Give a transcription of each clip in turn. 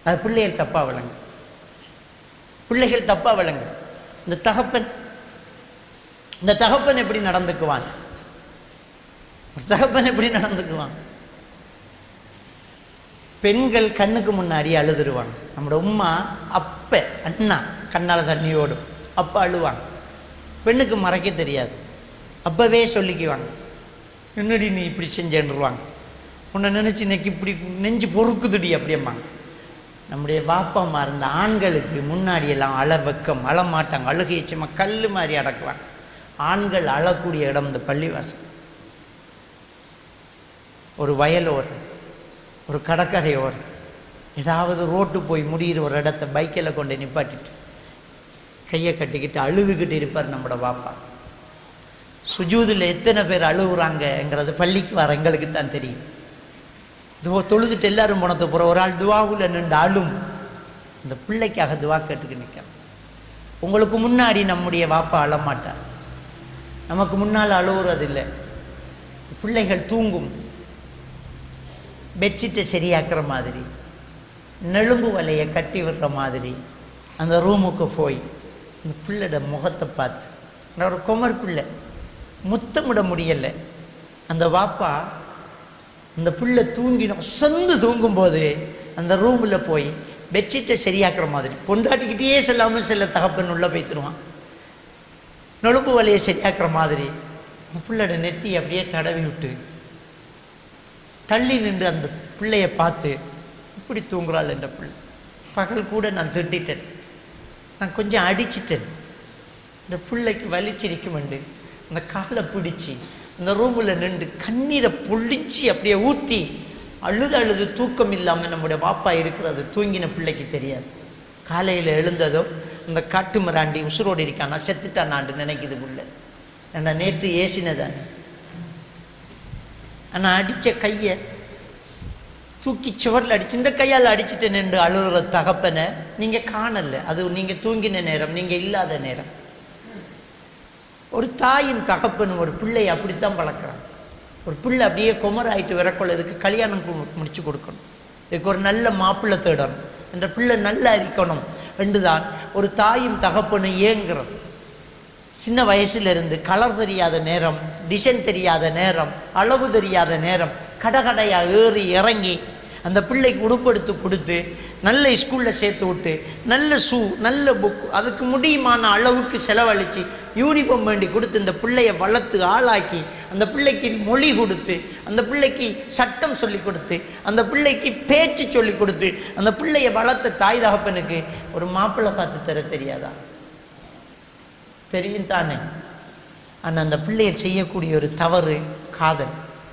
அது பிள்ளைகள் தப்பாக விளங்கு பிள்ளைகள் தப்பாக விளங்குது இந்த தகப்பன் இந்த தகப்பன் எப்படி நடந்துக்குவான் ஒரு தகப்பன் எப்படி நடந்துக்குவான் பெண்கள் கண்ணுக்கு முன்னாடி அழுதுருவாங்க நம்மளோட உம்மா அப்ப அண்ணா கண்ணால் தண்ணி ஓடும் அப்போ அழுவாங்க பெண்ணுக்கு மறைக்க தெரியாது அப்பவே சொல்லிக்குவாங்க என்னடி நீ இப்படி செஞ்சேன்ருவாங்க உன்னை நினச்சி இன்னைக்கு இப்படி நெஞ்சு பொறுக்குதுடி அப்படியம்மாங்க நம்முடைய வாப்பம்மா இருந்த ஆண்களுக்கு முன்னாடி எல்லாம் அழ வெக்கம் அழ மாட்டாங்க அழுகையை சும்மா கல் மாதிரி அடக்குவாங்க ஆண்கள் அழக்கூடிய இடம் இந்த பள்ளிவாசல் ஒரு வயலோர் ஒரு கடற்கரையோர் ஏதாவது ரோட்டு போய் முடிகிற ஒரு இடத்த பைக்கில் கொண்டு நிப்பாட்டிட்டு கையை கட்டிக்கிட்டு அழுதுகிட்டு இருப்பார் நம்மளோட பாப்பா சுஜூதில் எத்தனை பேர் அழுகுறாங்கங்கிறது பள்ளிக்கு வர எங்களுக்கு தான் தெரியும் துவா தொழுதுட்டு எல்லாரும் போனது போகிற ஒரு ஆள் துவாவில் நின்று அழும் இந்த பிள்ளைக்காக துவா கேட்டுக்கு நிற்கும் உங்களுக்கு முன்னாடி நம்முடைய வாப்பா அழமாட்டார் நமக்கு முன்னால் அழுகுறதில்லை பிள்ளைகள் தூங்கும் பெட்ஷீட்டை சரியாக்குற மாதிரி நெலும்பு வலையை கட்டி விடுற மாதிரி அந்த ரூமுக்கு போய் இந்த பிள்ளையோட முகத்தை பார்த்து நான் ஒரு குமர் பிள்ளை முத்தமிட முடியலை அந்த வாப்பா அந்த பிள்ளை தூங்கினோம் சொந்து தூங்கும்போது அந்த ரூமில் போய் பெட்ஷீட்டை சரியாக்குற மாதிரி பொண்டாட்டிக்கிட்டே செல்லாமல் சில தகப்பன் உள்ளே போய்த்துருவான் நொழும்பு வலையை சரியாக்குற மாதிரி அந்த பிள்ளையோட நெட்டி அப்படியே தடவி விட்டு தள்ளி நின்று அந்த பிள்ளையை பார்த்து இப்படி தூங்குறாள் என்ற பிள்ளை பகல் கூட நான் திட்டிட்டேன் நான் கொஞ்சம் அடிச்சிட்டேன் இந்த பிள்ளைக்கு வலிச்சிருக்கும் உண்டு அந்த காலை பிடிச்சி அந்த ரூமில் நின்று கண்ணீரை பொழிச்சு அப்படியே ஊற்றி அழுது அழுது தூக்கம் இல்லாமல் நம்முடைய பாப்பா இருக்கிறது தூங்கின பிள்ளைக்கு தெரியாது காலையில் எழுந்ததோ இந்த காட்டு மிராண்டி உசுரோடு இருக்கானா செத்துட்டானான்னு நினைக்குது புள்ள ஏன்னா நேற்று ஏசினதானே ஆனால் அடித்த கையை தூக்கி சுவரில் அடிச்சு இந்த கையால் அடிச்சுட்டு நின்று அழுகிற தகப்பனை நீங்கள் காணல அது நீங்கள் தூங்கின நேரம் நீங்கள் இல்லாத நேரம் ஒரு தாயின் தகப்பன் ஒரு பிள்ளையை அப்படித்தான் வளர்க்குறாங்க ஒரு பிள்ளை அப்படியே குமராயிட்டு விரக்கொள்ள இதுக்கு கல்யாணம் கு- முடிச்சு கொடுக்கணும் இதுக்கு ஒரு நல்ல மாப்பிள்ளை தேடணும் என்ற பிள்ளை நல்லா இருக்கணும் என்றுதான் ஒரு தாயும் தகப்பனும் ஏங்குறது சின்ன வயசுலேருந்து கலர் தெரியாத நேரம் டிசைன் தெரியாத நேரம் அளவு தெரியாத நேரம் கடகடையாக ஏறி இறங்கி அந்த பிள்ளைக்கு உடுப்படுத்து கொடுத்து நல்ல ஸ்கூலில் சேர்த்து விட்டு நல்ல ஷூ நல்ல புக் அதுக்கு முடியுமான அளவுக்கு செலவழித்து யூனிஃபார்ம் வேண்டி கொடுத்து இந்த பிள்ளையை வளர்த்து ஆளாக்கி அந்த பிள்ளைக்கு மொழி கொடுத்து அந்த பிள்ளைக்கு சட்டம் சொல்லி கொடுத்து அந்த பிள்ளைக்கு பேச்சு சொல்லி கொடுத்து அந்த பிள்ளையை வளர்த்த தாய் தகப்பனுக்கு ஒரு மாப்பிள்ளை பார்த்து தர தெரியாதா தெரியும் தானே ஆனால் அந்த பிள்ளைகள் செய்யக்கூடிய ஒரு தவறு காதல்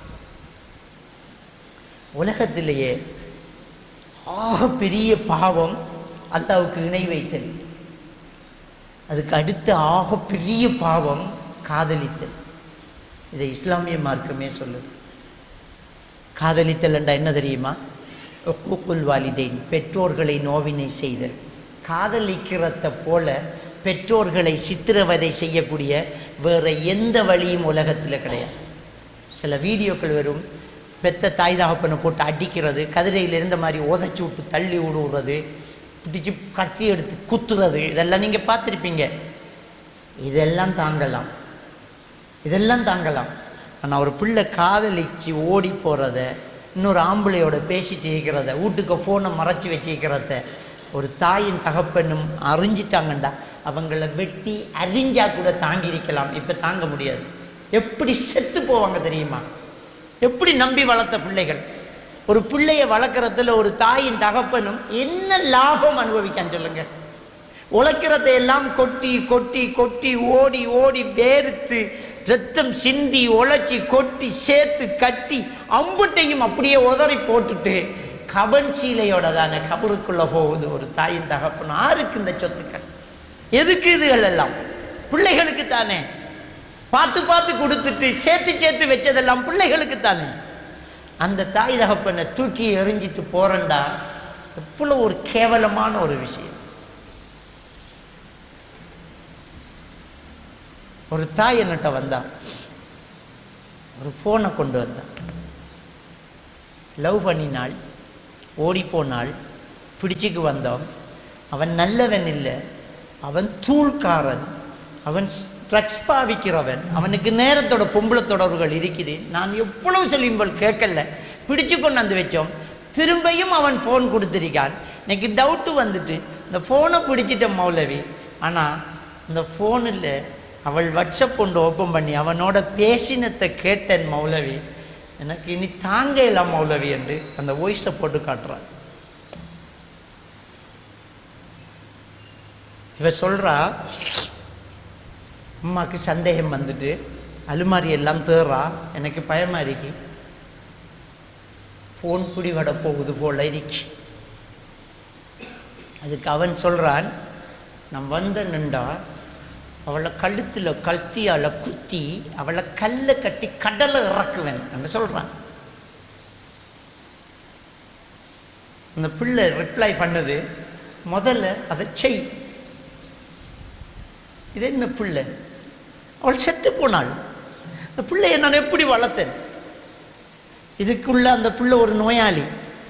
உலகத்திலேயே ஆக பெரிய பாவம் அல்லாவுக்கு இணை வைத்தல் அதுக்கு அடுத்த ஆக பெரிய பாவம் காதலித்தல் இதை இஸ்லாமிய மார்க்கமே சொல்லுது காதலித்தல் என்றா என்ன தெரியுமா ஒக்குக்குல் வாலிதைன் பெற்றோர்களை நோவினை செய்தல் காதலிக்கிறத போல பெற்றோர்களை சித்திரவதை செய்யக்கூடிய வேற எந்த வழியும் உலகத்தில் கிடையாது சில வீடியோக்கள் வரும் பெத்த தாய் தகப்பனை போட்டு அடிக்கிறது கதிரையில் இருந்த மாதிரி உதச்சி விட்டு தள்ளி விடுறது பிடிச்சி கட்டி எடுத்து குத்துறது இதெல்லாம் நீங்கள் பார்த்துருப்பீங்க இதெல்லாம் தாங்கலாம் இதெல்லாம் தாங்கலாம் ஆனால் ஒரு பிள்ளை காதலிச்சு ஓடி போகிறத இன்னொரு ஆம்பளையோட பேசிட்டு இருக்கிறத வீட்டுக்கு ஃபோனை மறைச்சி வச்சிருக்கிறத ஒரு தாயின் தகப்பனும் அறிஞ்சிட்டாங்கண்டா அவங்கள வெட்டி அறிஞ்சா கூட தாங்கி இருக்கலாம் இப்போ தாங்க முடியாது எப்படி செத்து போவாங்க தெரியுமா எப்படி நம்பி வளர்த்த பிள்ளைகள் ஒரு பிள்ளைய வளர்க்குறதுல ஒரு தாயின் தகப்பனும் என்ன லாபம் அனுபவிக்கான்னு சொல்லுங்க உழைக்கிறதை எல்லாம் கொட்டி கொட்டி கொட்டி ஓடி ஓடி வேர்த்து ரத்தம் சிந்தி உழைச்சி கொட்டி சேர்த்து கட்டி அம்புட்டையும் அப்படியே உதறி போட்டுட்டு கபன் சீலையோட தானே கபருக்குள்ள போகுது ஒரு தாயின் தகப்பன் ஆருக்கு இந்த சொத்துக்கள் எதுக்கு இதுகள் எல்லாம் பிள்ளைகளுக்கு தானே பார்த்து பார்த்து கொடுத்துட்டு சேர்த்து சேர்த்து வச்சதெல்லாம் பிள்ளைகளுக்கு தானே அந்த தாய் தகப்பனை தூக்கி எறிஞ்சிட்டு போறண்டா எவ்வளோ ஒரு கேவலமான ஒரு விஷயம் ஒரு தாய் என்னட்ட வந்தா ஒரு ஃபோனை கொண்டு வந்தா லவ் பண்ணினாள் ஓடி போனாள் பிடிச்சிக்கு வந்தோம் அவன் நல்லவன் இல்லை அவன் தூள்காரன் அவன் ட்ரக்ஸ் பாவிக்கிறவன் அவனுக்கு நேரத்தோட பொம்பளை தொடர்புகள் இருக்குது நான் எவ்வளவு சொல்லி இவள் கேட்கல பிடிச்சு கொண்டாந்து வச்சோம் திரும்பியும் அவன் ஃபோன் கொடுத்துருக்கான் எனக்கு டவுட்டு வந்துட்டு இந்த ஃபோனை பிடிச்சிட்ட மௌலவி ஆனால் இந்த ஃபோனில் அவள் வாட்ஸ்அப் கொண்டு ஓப்பன் பண்ணி அவனோட பேசினத்தை கேட்டேன் மௌலவி எனக்கு இனி தாங்க இல்லை மௌலவி என்று அந்த வாய்ஸை போட்டு காட்டுறான் இவ சொல்றா அம்மாக்கு சந்தேகம் வந்துட்டு அலுமாரி எல்லாம் தேறா எனக்கு பயமா இருக்கு ஃபோன் பிடிபட போகுது போல இருக்கு அதுக்கு அவன் சொல்றான் நான் வந்த நின்றா அவளை கழுத்தில் கல்த்தியால குத்தி அவளை கல்லை கட்டி கடலை இறக்குவேன் என்று சொல்றான் அந்த பிள்ளை ரிப்ளை பண்ணுது முதல்ல அதை செய் இது என்ன பிள்ளை அவள் செத்து போனாள் அந்த பிள்ளையை நான் எப்படி வளர்த்தேன் இதுக்குள்ள அந்த பிள்ளை ஒரு நோயாளி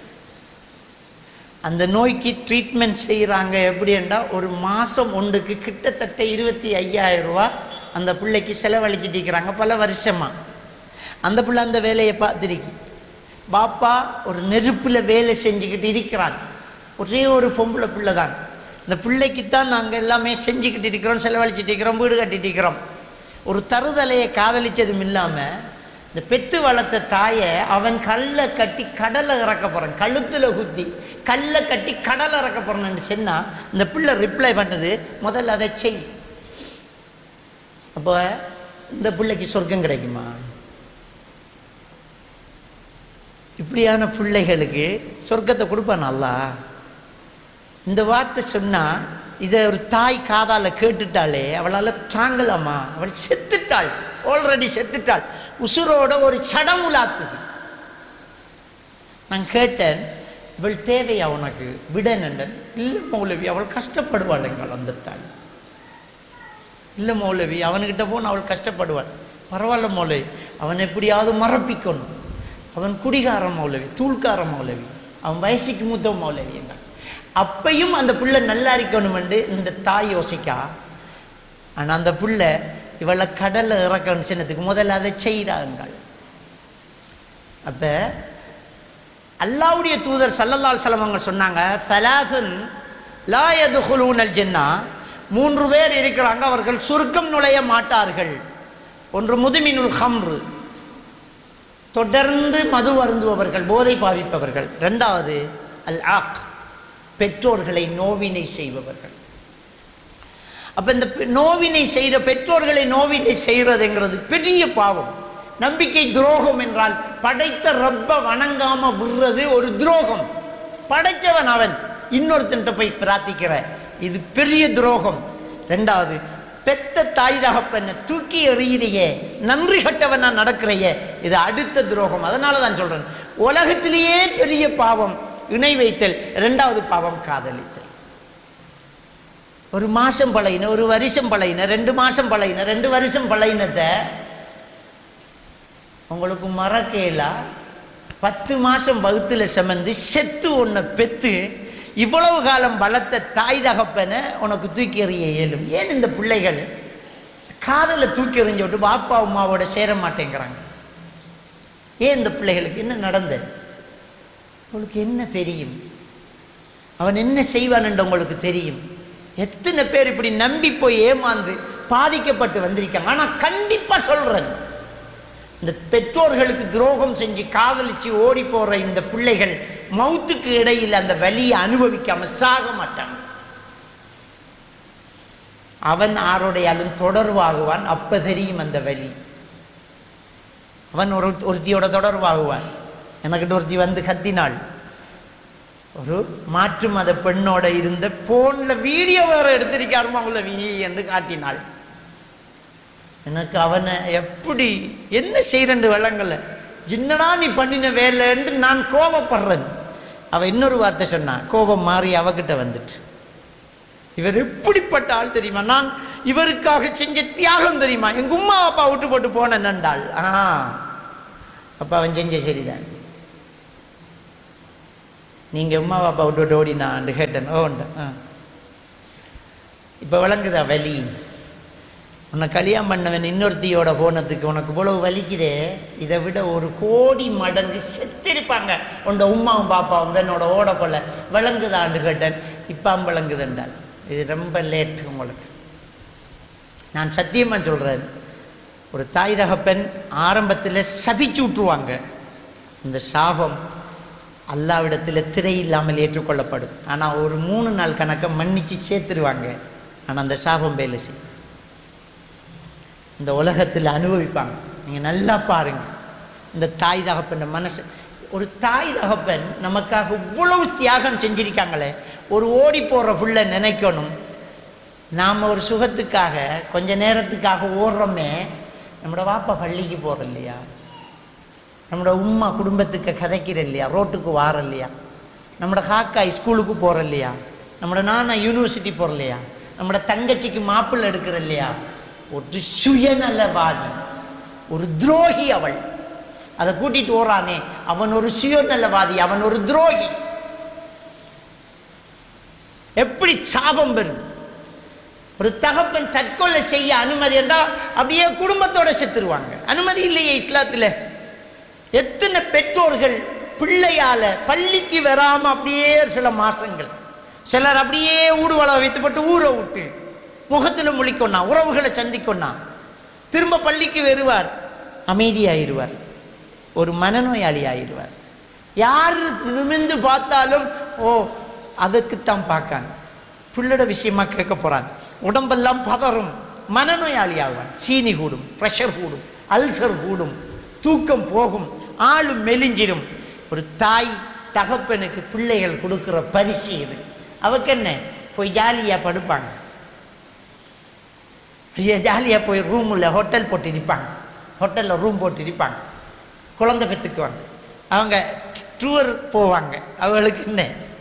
அந்த நோய்க்கு ட்ரீட்மெண்ட் செய்கிறாங்க எப்படின்னா ஒரு மாதம் ஒன்றுக்கு கிட்டத்தட்ட இருபத்தி ஐயாயிரம் ரூபா அந்த பிள்ளைக்கு செலவழிச்சிட்டு இருக்கிறாங்க பல வருஷமா அந்த பிள்ளை அந்த வேலையை பார்த்துருக்கு பாப்பா ஒரு நெருப்பில் வேலை செஞ்சுக்கிட்டு இருக்கிறான் ஒரே ஒரு பொம்பளை பிள்ளை தான் இந்த பிள்ளைக்கு தான் நாங்கள் எல்லாமே செஞ்சுக்கிட்டு இருக்கிறோம் செலவழிச்சிட்டு இருக்கிறோம் வீடு கட்டிட்டு இருக்கிறோம் ஒரு தருதலையை காதலிச்சதும் இல்லாமல் இந்த பெத்து வளர்த்த தாயை அவன் கல்லை கட்டி கடலை இறக்க போகிறான் கழுத்தில் குத்தி கல்லை கட்டி கடலை இறக்க போகிறான்னு சொன்னால் இந்த பிள்ளை ரிப்ளை பண்ணது முதல்ல அதை செய் அப்போ இந்த பிள்ளைக்கு சொர்க்கம் கிடைக்குமா இப்படியான பிள்ளைகளுக்கு சொர்க்கத்தை கொடுப்பான் அல்லாஹ் இந்த வார்த்தை சொன்னா இதை ஒரு தாய் காதால கேட்டுட்டாலே அவளால் தாங்கலாமா அவள் செத்துட்டாள் ஆல்ரெடி செத்துட்டாள் உசுரோட ஒரு சடமுலாக்குது நான் கேட்டேன் இவள் தேவையா உனக்கு விடனண்டன் இல்லை மௌலவி அவள் கஷ்டப்படுவாளுங்கள் அந்த தாய் இல்லை மௌலவி அவன்கிட்ட போன அவள் கஷ்டப்படுவாள் பரவாயில்ல மௌலவி அவன் எப்படியாவது மறப்பிக்கணும் அவன் குடிகார மௌலவி தூள்கார மௌலவி அவன் வயசுக்கு மூத்த மௌலவி என்ன அப்பையும் அந்த பிள்ளை நல்லா இருக்கணுமெண்டு இந்த தாய் யோசிக்கா ஆனால் அந்த பிள்ளை இவளை கடலில் இறக்கணும் சின்னத்துக்கு முதல்ல அதை செய்கிறாங்கள் அப்போ அல்லாவுடைய தூதர் சல்லல்லால் செலவங்க சொன்னாங்க சலாசன் லா எதுகுலூனல் ஜென்னா மூன்று பேர் இருக்கிறாங்க அவர்கள் சுருக்கம் நுழைய மாட்டார்கள் ஒன்று முதுமினுல் ஹம்ரு தொடர்ந்து மது அருந்துபவர்கள் போதை பாவிப்பவர்கள் ரெண்டாவது அல் ஆக் பெற்றோர்களை நோவினை செய்பவர்கள் அப்ப இந்த பெ- நோவினை செய்கிற பெற்றோர்களை நோவினை செய்கிறதுங்கிறது பெரிய பாவம் நம்பிக்கை துரோகம் என்றால் படைத்த ரப்ப வணங்காம விடுறது ஒரு துரோகம் படைச்சவன் அவன் இன்னொருத்தன்ட்ட போய் பிரார்த்திக்கிற இது பெரிய துரோகம் ரெண்டாவது பெத்த தாய் தகப்பனை தூக்கி எறிகிறியே நன்றி கட்டவனா நடக்கிறையே இது அடுத்த துரோகம் அதனால தான் சொல்றேன் உலகத்திலேயே பெரிய பாவம் இணை வைத்தல் இரண்டாவது பாவம் காதலித்தல் ஒரு மாசம் பழையின ஒரு வருஷம் பழையின ரெண்டு மாசம் பழையின ரெண்டு வருஷம் பழையினத்தை உங்களுக்கு மறக்கேலா பத்து மாசம் வகுத்துல சுமந்து செத்து உன்னை பெத்து இவ்வளவு காலம் வளர்த்த தாய் தகப்பனை உனக்கு தூக்கி எறிய இயலும் ஏன் இந்த பிள்ளைகள் காதலை தூக்கி எறிஞ்சு விட்டு பாப்பா அம்மாவோட சேர மாட்டேங்கிறாங்க ஏன் இந்த பிள்ளைகளுக்கு என்ன நடந்தது உங்களுக்கு என்ன தெரியும் அவன் என்ன செய்வான் உங்களுக்கு தெரியும் எத்தனை பேர் இப்படி நம்பி போய் ஏமாந்து பாதிக்கப்பட்டு வந்திருக்காங்க ஆனா கண்டிப்பா சொல்றேன் இந்த பெற்றோர்களுக்கு துரோகம் செஞ்சு காதலிச்சு ஓடி போற இந்த பிள்ளைகள் மௌத்துக்கு இடையில் அந்த வலியை அனுபவிக்காம சாக மாட்டாங்க அவன் ஆரோடையாலும் தொடர்பாகுவான் அப்ப தெரியும் அந்த வலி அவன் ஒரு ஒருத்தியோட தொடர்பாகுவான் எனக்கிட்ட ஒருத்தி வந்து கத்தினாள் ஒரு மாற்று மத பெண்ணோட இருந்த போன்ல வீடியோ வேற எடுத்திருக்காருமா உள்ள வீ என்று காட்டினாள் எனக்கு அவனை எப்படி என்ன செய்யறண்டு விளங்கல என்னடா நீ பண்ணின வேலை என்று நான் கோபப்படுறேன் அவ இன்னொரு வார்த்தை சொன்னான் கோபம் மாறி அவகிட்ட வந்துட்டு இவர் எப்படிப்பட்ட ஆள் தெரியுமா நான் இவருக்காக செஞ்ச தியாகம் தெரியுமா எங்க உம்மா அப்பா விட்டு போட்டு போன நண்டாள் ஆ அப்ப அவன் செஞ்ச சரிதான் நீங்கள் உமா பாப்பா விட்டு ஓடினான்னு கேட்டேன் ஓண்ட ஆ இப்போ விளங்குதா வலி உன்னை கல்யாணம் பண்ணவன் இன்னொருத்தியோட போனதுக்கு உனக்கு இவ்வளவு வலிக்குதே இதை விட ஒரு கோடி மடங்கு செத்திருப்பாங்க உண்ட உமாவும் பாப்பாவும் என்னோட ஓட போல விளங்குதான்னு கேட்டேன் இப்போ விளங்குதுண்டால் இது ரொம்ப லேட் உங்களுக்கு நான் சத்தியமாக சொல்கிறேன் ஒரு தாய் தகப்பன் ஆரம்பத்தில் சபிச்சு விட்ருவாங்க இந்த சாபம் அல்லாவிடத்தில் திரை இல்லாமல் ஏற்றுக்கொள்ளப்படும் ஆனால் ஒரு மூணு நாள் கணக்கை மன்னிச்சு சேர்த்துருவாங்க ஆனால் அந்த சாபம் வேலை செய்யும் இந்த உலகத்தில் அனுபவிப்பாங்க நீங்கள் நல்லா பாருங்க இந்த தாய் தகப்பன் மனசு ஒரு தாய் தகப்பன் நமக்காக இவ்வளவு தியாகம் செஞ்சிருக்காங்களே ஒரு ஓடி போகிற புள்ள நினைக்கணும் நாம் ஒரு சுகத்துக்காக கொஞ்ச நேரத்துக்காக ஓடுறோமே நம்மளோட வாப்பா பள்ளிக்கு போகிற இல்லையா நம்மளோட உம்மா குடும்பத்துக்கு கதைக்கிற இல்லையா ரோட்டுக்கு வார இல்லையா நம்மளோட காக்காய் ஸ்கூலுக்கு போகிற இல்லையா நம்மளோட நானா யூனிவர்சிட்டி போகிற இல்லையா நம்மளோட தங்கச்சிக்கு மாப்பிள்ளை எடுக்கிற இல்லையா ஒரு சுயநலவாதி ஒரு துரோகி அவள் அதை கூட்டிட்டு ஓறானே அவன் ஒரு சுயநலவாதி அவன் ஒரு துரோகி எப்படி சாபம் பெறும் ஒரு தகப்பன் தற்கொலை செய்ய அனுமதி என்றால் அப்படியே குடும்பத்தோட செத்துருவாங்க அனுமதி இல்லையே இஸ்லாத்தில் எத்தனை பெற்றோர்கள் பிள்ளையால பள்ளிக்கு வராம அப்படியே சில மாசங்கள் சிலர் அப்படியே ஊடுவள வைத்துப்பட்டு ஊரை விட்டு முகத்தில் முழிக்கொண்ணா உறவுகளை சந்திக்கொண்ணா திரும்ப பள்ளிக்கு வருவார் அமைதியாயிருவார் ஒரு மனநோயாளி ஆயிடுவார் யார் நிமிர்ந்து பார்த்தாலும் ஓ அதுக்குத்தான் பார்க்காங்க பிள்ளோட விஷயமா கேட்க போறான் உடம்பெல்லாம் பதறும் மனநோயாளி ஆகுவான் சீனி கூடும் ப்ரெஷர் கூடும் அல்சர் கூடும் தூக்கம் போகும் ஆளும் மெலிஞ்சிடும் ஒரு தாய் தகப்பனுக்கு பிள்ளைகள் கொடுக்கிற பரிசு இது அவக்கு என்ன போய் ஜாலியாக படுப்பாங்க ஜாலியாக போய் ரூமில் ஹோட்டல் போட்டு இருப்பாங்க ஹோட்டலில் ரூம் போட்டு இருப்பாங்க குழந்தை பெற்றுக்குவாங்க அவங்க டூர் போவாங்க அவங்களுக்கு என்ன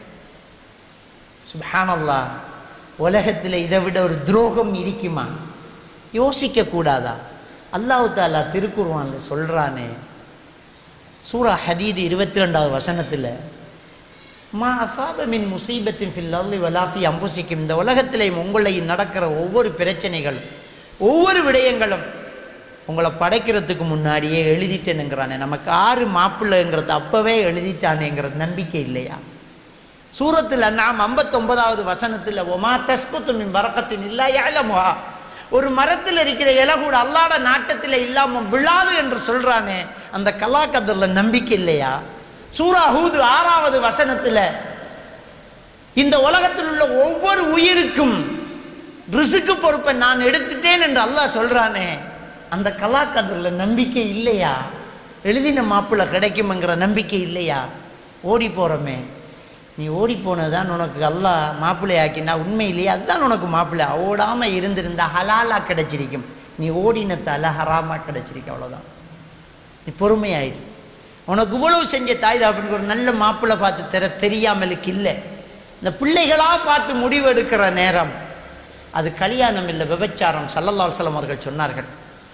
சுபானல்லா உலகத்தில் இதை விட ஒரு துரோகம் இருக்குமா யோசிக்க கூடாதா அல்லாஹு தாலா திருக்குர்வான்ல சொல்றானே சூரா ஹதீது இருபத்தி ரெண்டாவது வசனத்தில் மா அசாப மின் முசீபத்தின் ஃபில் அர்லி வலாஃபி அம்புசிக்கும் இந்த உலகத்திலேயும் உங்களையும் நடக்கிற ஒவ்வொரு பிரச்சனைகளும் ஒவ்வொரு விடயங்களும் உங்களை படைக்கிறதுக்கு முன்னாடியே எழுதிட்டேனுங்கிறானே நமக்கு ஆறு மாப்பிள்ளைங்கிறது அப்பவே எழுதிட்டானேங்கிறது நம்பிக்கை இல்லையா சூரத்தில் நாம் ஐம்பத்தொன்பதாவது வசனத்தில் ஒமா தஸ்குத்து மின் வரக்கத்தின் இல்லா ஏலமுகா ஒரு மரத்தில் இருக்கிற இலை கூட அல்லாட நாட்டத்தில் இல்லாமல் விழாது என்று சொல்றானே அந்த கலாக்கதில் நம்பிக்கை இல்லையா சூரா ஹூது ஆறாவது வசனத்தில் இந்த உலகத்தில் உள்ள ஒவ்வொரு உயிருக்கும் ரிசுக்கு பொறுப்பை நான் எடுத்துட்டேன் என்று அல்லாஹ் சொல்றானே அந்த கலாக்கதில் நம்பிக்கை இல்லையா எழுதின மாப்பிள்ளை கிடைக்குமெங்கிற நம்பிக்கை இல்லையா ஓடி போகிறோமே நீ ஓடி போனதான் உனக்கு அல்லாஹ் மாப்பிள்ளை ஆக்கினா உண்மையிலேயே அதுதான் உனக்கு மாப்பிள்ளை ஓடாமல் இருந்திருந்தா ஹலாலா கிடைச்சிருக்கும் நீ ஓடினத்தால ஹராமா கிடைச்சிருக்கு அவ்வளோதான் நீ பொறுமையாயிரு உனக்கு இவ்வளவு செஞ்ச தாய் தகப்பனுக்கு ஒரு நல்ல மாப்பிள்ளை பார்த்து தர தெரியாமலுக்கு இல்லை இந்த பிள்ளைகளாக பார்த்து முடிவு எடுக்கிற நேரம் அது கல்யாணம் இல்லை விபச்சாரம் சல்லல்லா அலுவலம் அவர்கள் சொன்னார்கள்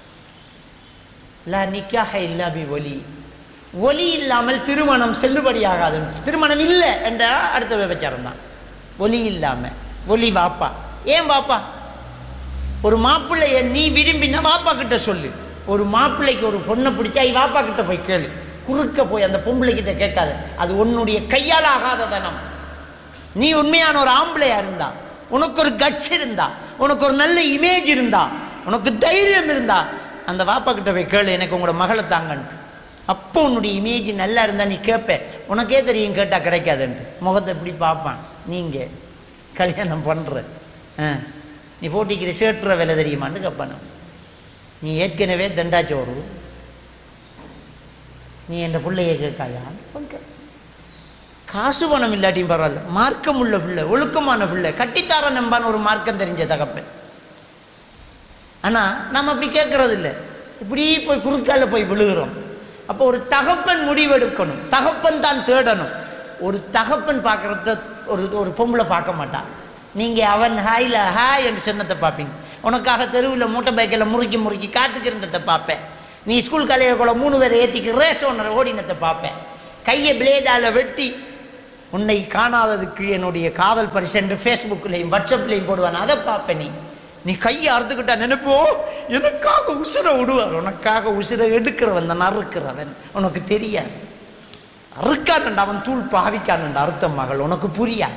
லா நிக்காஹ இல்லா பி ஒலி ஒலி இல்லாமல் திருமணம் செல்லுபடியாகாது திருமணம் இல்லை என்ற அடுத்த விபச்சாரம் தான் ஒலி இல்லாமல் ஒலி வாப்பா ஏன் வாப்பா ஒரு மாப்பிள்ளைய நீ விரும்பினா வாப்பா கிட்ட சொல்லு ஒரு மாப்பிள்ளைக்கு ஒரு பொண்ணை பிடிச்சா ஐ வாப்பா கிட்ட போய் கேளு குறுக்க போய் அந்த பொம்பளை கிட்ட கேட்காத அது உன்னுடைய கையால் ஆகாத தனம் நீ உண்மையான ஒரு ஆம்பளையா இருந்தா உனக்கு ஒரு கட்ஸ் இருந்தா உனக்கு ஒரு நல்ல இமேஜ் இருந்தா உனக்கு தைரியம் இருந்தா அந்த வாப்பா கிட்ட போய் கேளு எனக்கு உங்களோட மகளை தாங்கன்ட்டு அப்போ உன்னுடைய இமேஜ் நல்லா இருந்தா நீ கேட்ப உனக்கே தெரியும் கேட்டா கிடைக்காதுன்ட்டு முகத்தை எப்படி பார்ப்பான் நீங்க கல்யாணம் பண்ற ஆ நீ போட்டிக்கிற சேட்டுற விலை தெரியுமான்னு கேட்பான் நீ ஏற்கனவே தண்டாச்சோறு நீ என் பிள்ளைய கேட்காயா காசு பணம் இல்லாட்டியும் பரவாயில்ல மார்க்கம் உள்ள பிள்ளை ஒழுக்கமான பிள்ளை கட்டித்தார நம்பான ஒரு மார்க்கம் தெரிஞ்ச தகப்பன் ஆனால் நம்ம அப்படி கேட்கறது இல்லை இப்படி போய் குறுக்கால போய் விழுகிறோம் அப்போ ஒரு தகப்பன் முடிவெடுக்கணும் தகப்பன் தான் தேடணும் ஒரு தகப்பன் பார்க்குறத ஒரு ஒரு பொம்பளை பார்க்க மாட்டான் நீங்கள் அவன் ஹாயில் ஹாய் என்று சின்னத்தை பார்ப்பீங்க உனக்காக தெருவில் மூட்டை பைக்கில் முறுக்கி முறுக்கி காத்துக்கிறத பார்ப்பேன் நீ ஸ்கூல் கலையை கூட மூணு பேரை ஏற்றிக்கு ரேஸ் ஒன்றரை ஓடினத்தை பார்ப்பேன் கையை பிளேடால் வெட்டி உன்னை காணாததுக்கு என்னுடைய காதல் பரிசு என்று ஃபேஸ்புக்லேயும் வாட்ஸ்அப்லேயும் போடுவான் அதை பார்ப்பேன் நீ நீ கையை அறுத்துக்கிட்டா நினைப்போ எனக்காக உசிரை விடுவார் உனக்காக உசிரை எடுக்கிறவன் தான் அறுக்கிறவன் உனக்கு தெரியாது அறுக்கானண்டா அவன் தூள் பாவிக்கானண்டா அறுத்த மகள் உனக்கு புரியாது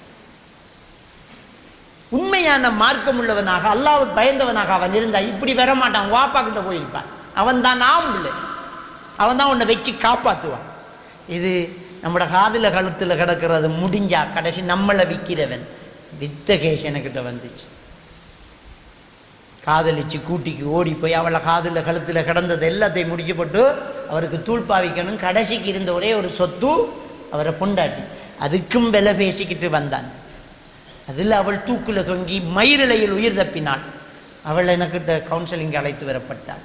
உண்மையான மார்க்கம் உள்ளவனாக அல்லாஹ் பயந்தவனாக அவன் இருந்தா இப்படி வர மாட்டான் வாப்பா கிட்ட போயிருப்பான் அவன் தான் ஆம்பளை அவன் தான் உன்னை வச்சு காப்பாற்றுவான் இது நம்மளோட காதுல கழுத்தில் கிடக்கிறது முடிஞ்சா கடைசி நம்மளை விற்கிறவன் வித்த கேஸ் எனக்கிட்ட வந்துச்சு காதலிச்சு கூட்டிக்கு ஓடி போய் அவளை காதில் கழுத்தில் கிடந்தது எல்லாத்தையும் முடிச்சு போட்டு அவருக்கு தூள் பாவிக்கணும் கடைசிக்கு இருந்த ஒரே ஒரு சொத்து அவரை பொண்டாட்டி அதுக்கும் விலை பேசிக்கிட்டு வந்தான் அதில் அவள் தூக்கில் தொங்கி மயிரிழையில் உயிர் தப்பினாள் அவள் எனக்கிட்ட கவுன்சிலிங் அழைத்து வரப்பட்டாள்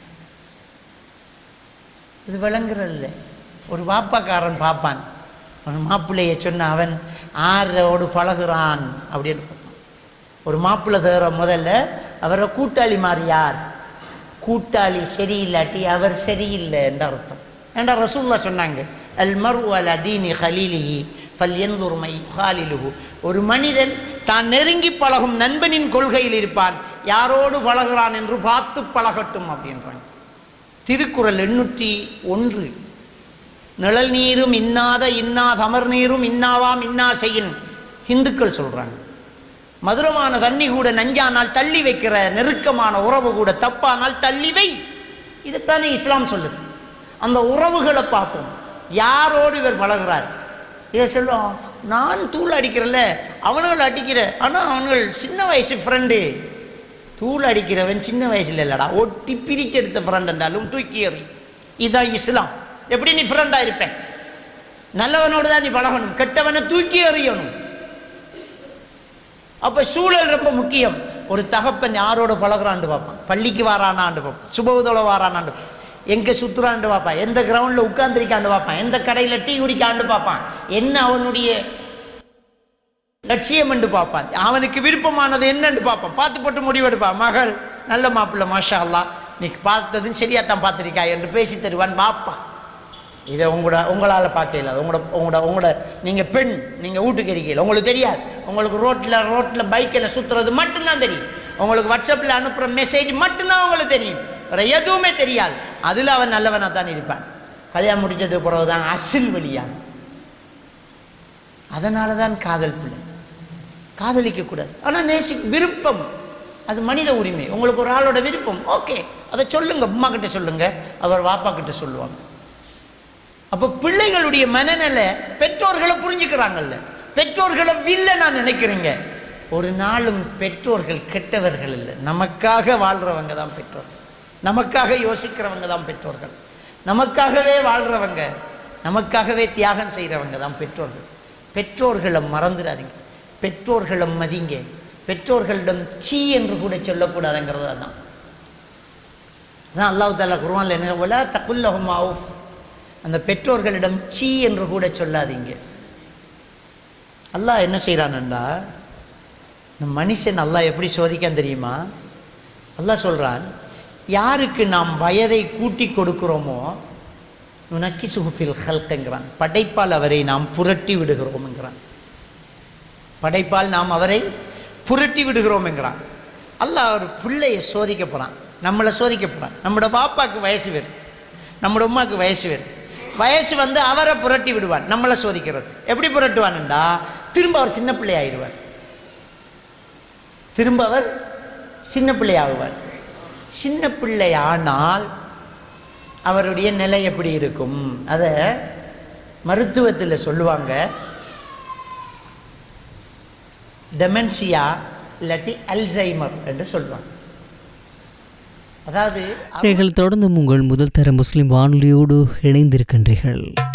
இது விளங்குறதில்ல ஒரு வாப்பாக்காரன் பார்ப்பான் அவன் மாப்பிள்ளையை சொன்ன அவன் ஆரோடு பழகுறான் அப்படின்னு பார்ப்பான் ஒரு மாப்பிள்ளை தவிர முதல்ல அவரை கூட்டாளி மாறி யார் கூட்டாளி சரியில்லாட்டி அவர் சரியில்லை என்ற அர்த்தம் ஏண்டா ரசூல்லா சொன்னாங்க அல் மரு அல் அதீனி ஹலீலிஹி ஃபல் எந்தூர்மை ஹாலிலுஹு ஒரு மனிதன் தான் நெருங்கி பழகும் நண்பனின் கொள்கையில் இருப்பான் யாரோடு பழகுறான் என்று பார்த்து பழகட்டும் அப்படின்றாங்க திருக்குறள் எண்ணூற்றி ஒன்று நிழல் நீரும் இன்னாத இன்னா தமர் நீரும் இன்னாவாம் இன்னா செய்யின் இந்துக்கள் சொல்றாங்க மதுரமான தண்ணி கூட நஞ்சானால் தள்ளி வைக்கிற நெருக்கமான உறவு கூட தப்பானால் தள்ளி வை இதைத்தானே இஸ்லாம் சொல்லுது அந்த உறவுகளை பார்ப்போம் யாரோடு இவர் பழகுறார் இதை சொல்லுவோம் நான் தூள் அடிக்கிறல்ல அவனுகள் அடிக்கிற ஆனால் அவனுகள் சின்ன வயசு ஃப்ரெண்டு தூள் அடிக்கிறவன் சின்ன வயசுல இல்லடா ஒட்டி பிரிச்சு எடுத்த ஃப்ரெண்ட் என்றாலும் தூக்கி எறி இதுதான் இஸ்லாம் எப்படி நீ ஃப்ரெண்டாக இருப்பேன் நல்லவனோடு தான் நீ பழகணும் கெட்டவனை தூக்கி எறியணும் அப்ப சூழல் ரொம்ப முக்கியம் ஒரு தகப்பன் யாரோட பழகுறான்னு பார்ப்பான் பள்ளிக்கு வாரானான்னு பார்ப்பான் சுபவுதோட வாரானான்னு பார்ப்பான். எங்க சுத்துறான்னு பார்ப்பான் எந்த கிரவுண்ட்ல உட்கார்ந்திருக்கான்னு பார்ப்பான் எந்த கடையில டீ குடிக்கான்னு பார்ப்பான் என்ன அவனுடைய லட்சியம் என்று பார்ப்பான் அவனுக்கு விருப்பமானது என்னன்னு பார்ப்பான் பார்த்து போட்டு முடிவெடுப்பான் மகள் நல்ல மாப்பிள்ளை மாஷா அல்லாஹ் நீ பார்த்ததும் சரியா தான் பார்த்துருக்கா என்று பேசி தருவான் பார்ப்பான் இதை உங்களோட உங்களால் பார்க்க இல்லாது உங்களோட உங்களோட உங்களோட நீங்கள் பெண் நீங்கள் வீட்டுக்கு இருக்கீங்க உங்களுக்கு தெரியாது உங்களுக்கு ரோட்டில் ரோட்டில் பைக்கில் சுற்றுறது மட்டும்தான் தெரியும் உங்களுக்கு வாட்ஸ்அப்பில் அனுப்புகிற மெசேஜ் மட்டும்தான் உங்களுக்கு தெரியும் வேற எதுவுமே தெரியாது அதில் அவன் நல்லவனாக தான் இருப்பான் கல்யாணம் முடிச்சதுக்கு பிறகு தான் அசில் வழியாக அதனால தான் காதல் பிள்ளை காதலிக்கக்கூடாது ஆனால் நேசி விருப்பம் அது மனித உரிமை உங்களுக்கு ஒரு ஆளோட விருப்பம் ஓகே அதை சொல்லுங்க அம்மா கிட்ட சொல்லுங்க அவர் வாப்பா கிட்ட சொல்லுவாங்க அப்போ பிள்ளைகளுடைய மனநிலை பெற்றோர்களை புரிஞ்சுக்கிறாங்கல்ல பெற்றோர்களை வில்ல நான் நினைக்கிறேங்க ஒரு நாளும் பெற்றோர்கள் கெட்டவர்கள் இல்லை நமக்காக வாழ்றவங்க தான் பெற்றோர்கள் நமக்காக யோசிக்கிறவங்க தான் பெற்றோர்கள் நமக்காகவே வாழ்றவங்க நமக்காகவே தியாகம் செய்கிறவங்க தான் பெற்றோர்கள் பெற்றோர்களை மறந்துடாதீங்க பெற்றோர்களை மதிங்க பெற்றோர்களிடம் சீ என்று கூட சொல்லக்கூடாதுங்கிறது அதான் அதான் அல்லாஹ் தாலா குருவான்ல என்ன ஒலா தகுல்லஹும் அவுஃப் அந்த பெற்றோர்களிடம் சீ என்று கூட சொல்லாதீங்க அல்லாஹ் என்ன செய்கிறான்டா இந்த மனுஷன் அல்லாஹ் எப்படி சோதிக்கான் தெரியுமா அல்லாஹ் சொல்கிறான் யாருக்கு நாம் வயதை கூட்டி கொடுக்கிறோமோ நுனக்கி சுகுஃபில் ஹல்கங்கிறான் படைப்பால் அவரை நாம் புரட்டி விடுகிறோம்ங்கிறான் படைப்பால் நாம் அவரை புரட்டி விடுகிறோம் என்கிறான் அல்லாஹ் ஒரு பிள்ளையை சோதிக்க போகிறான் நம்மளை சோதிக்க போகிறான் நம்மளோட பாப்பாக்கு வயசு வரும் நம்மளோட உமாவுக்கு வயசு வரும் வயசு வந்து அவரை புரட்டி விடுவான் நம்மளை சோதிக்கிறது எப்படி புரட்டுவான்டா திரும்ப அவர் சின்ன பிள்ளை ஆயிடுவார் திரும்ப அவர் சின்ன பிள்ளை ஆகுவார் சின்ன பிள்ளை ஆனால் அவருடைய நிலை எப்படி இருக்கும் அதை மருத்துவத்தில் சொல்லுவாங்க டெமென்சியா இல்லாட்டி அல்சைமர் என்று சொல்லுவாங்க அதாவது நீங்கள் தொடர்ந்து உங்கள் முதல் தர முஸ்லிம் வானொலியோடு இணைந்திருக்கின்றீர்கள்